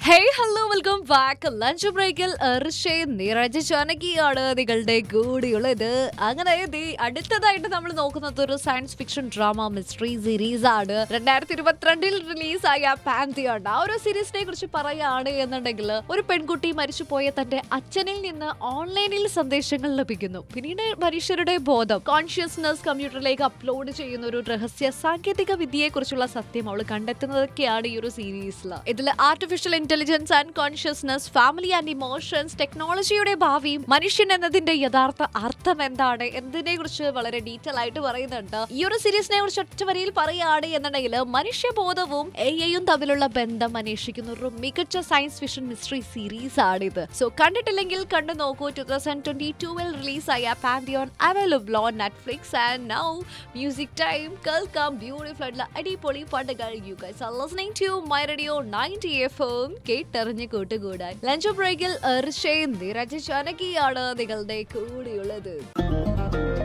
hey hello welcome back lunch ബ്രേക്കിൽ ഋഷയും നീരജ് ജാനകിയാണ് നിങ്ങളുടെ കൂടിയുള്ളത് അങ്ങനെ ദേ അടുത്തതായിട്ട് നമ്മൾ നോക്കുന്നത് ഒരു science fiction drama mystery series ആണ് രണ്ടായിരത്തി ഇരുപത്തിരണ്ടിൽ റിലീസായ പാന്തിയാണ് ആ ഒരു സീരീസിനെ കുറിച്ച് പറയുകയാണ് എന്നുണ്ടെങ്കിൽ ഒരു പെൺകുട്ടി മരിച്ചുപോയ തന്റെ അച്ഛനിൽ നിന്ന് ഓൺലൈനിൽ സന്ദേശങ്ങൾ ലഭിക്കുന്നു പിന്നീട് മനുഷ്യരുടെ ബോധം കോൺഷ്യസ്നസ് കമ്പ്യൂട്ടറിലേക്ക് അപ്ലോഡ് ചെയ്യുന്ന ഒരു രഹസ്യ സാങ്കേതിക വിദ്യയെ കുറിച്ചുള്ള സത്യം അവൾ കണ്ടെത്തുന്നതൊക്കെയാണ് ഈ ഒരു സീരീസിൽ ഇതിൽ artificial intelligence and consciousness family and emotions ടെക്നോളജിയുടെ ഭാവിയും മനുഷ്യൻ എന്നതിന്റെ യഥാർത്ഥ അർത്ഥം എന്താണ് എന്നതിനെ കുറിച്ച് വളരെ ഡീറ്റെയിൽ ആയിട്ട് പറയുന്നുണ്ട് ഈ ഒരു സീരീസിനെ കുറിച്ച് ഒറ്റ വരിയിൽ പറയുകയാണ് എന്നുണ്ടെങ്കിൽ മനുഷ്യബോധവും എ ഐയും തമ്മിലുള്ള ബന്ധം അന്വേഷിക്കുന്ന ഒരു മികച്ച സയൻസ് ഫിക്ഷൻ മിസ്റ്ററി സീരീസ് ആണിത് സോ കണ്ടിട്ടില്ലെങ്കിൽ കണ്ടു നോക്കൂ ടു തൗസൻഡ് ട്വന്റി ടൂവിൽ റിലീസായ Pantheon available on Netflix and now music time കേൾക്കാം ബ്യൂട്ടിഫുൾ ആയിട്ടുള്ള അടിപൊളി പാട്ടുകൾ you guys are listening to my radio 90 എഫും കേട്ടറിഞ്ഞ് കൂട്ടുകൂടാൻ ലഞ്ച് ബ്രേക്കിൽ എർഷയും നിരജ് ജാനകിയാണ് നിങ്ങളുടെ കൂടെയുള്ളത്